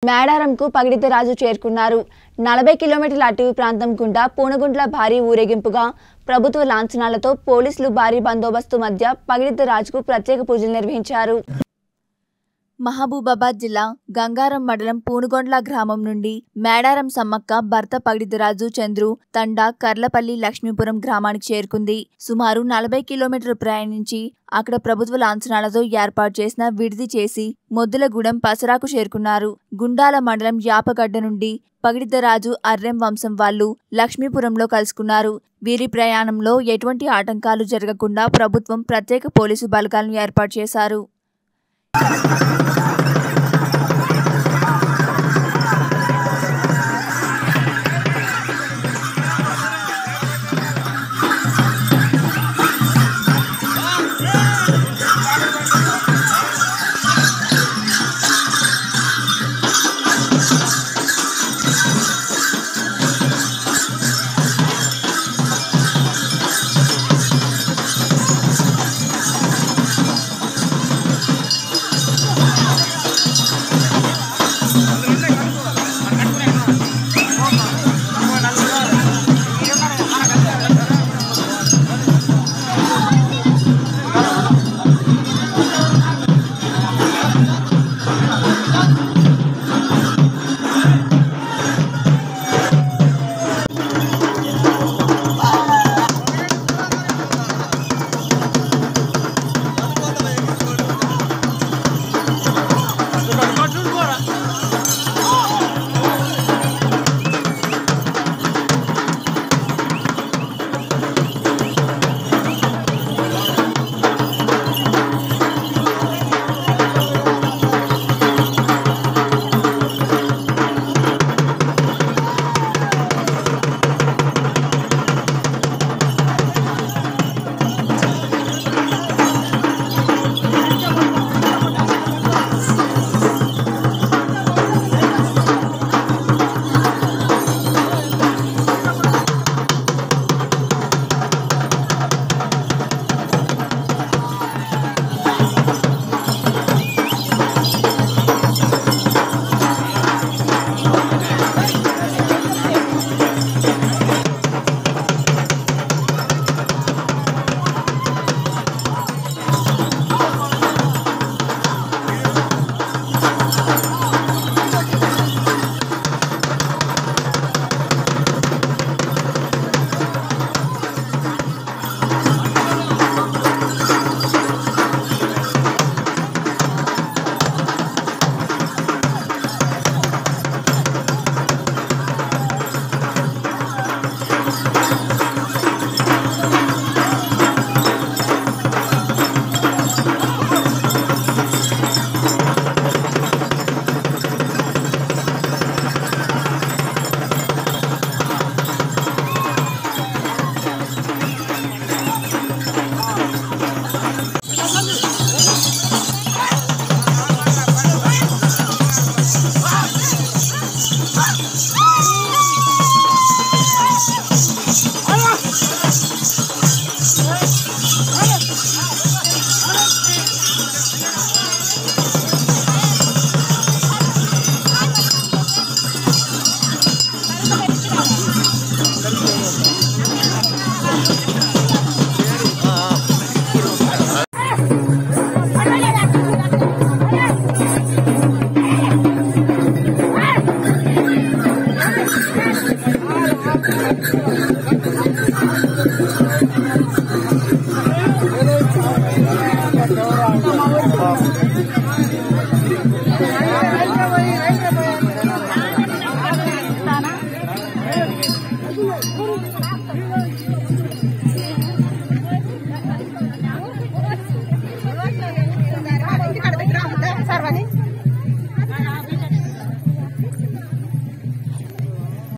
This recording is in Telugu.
మేడారంకు పగిడిత రాజు చేరుకున్నారు నలభై కిలోమీటర్ల అటవీ ప్రాంతం గుండా పూనగుంట్ల భారీ ఊరేగింపుగా ప్రభుత్వ లాంఛనాలతో పోలీసులు భారీ బందోబస్తు మధ్య పగిడిత రాజుకు ప్రత్యేక పూజలు నిర్వహించారు మహబూబాబాద్ జిల్లా గంగారం మండలం పూనుగొండ్ల గ్రామం నుండి మేడారం సమ్మక్క భర్త పగిడితరాజు చంద్రు తండా కర్లపల్లి లక్ష్మీపురం గ్రామానికి చేరుకుంది సుమారు నలభై కిలోమీటర్లు ప్రయాణించి అక్కడ ప్రభుత్వ లాంఛనాలతో ఏర్పాటు చేసిన విడిది చేసి మొద్దులగూడెం పసరాకు చేరుకున్నారు గుండాల మండలం యాపగడ్డ నుండి పగిడితరాజు అర్రెం వంశం వాళ్ళు లక్ష్మీపురంలో కలుసుకున్నారు వీరి ప్రయాణంలో ఎటువంటి ఆటంకాలు జరగకుండా ప్రభుత్వం ప్రత్యేక పోలీసు బలగాలను ఏర్పాటు చేశారు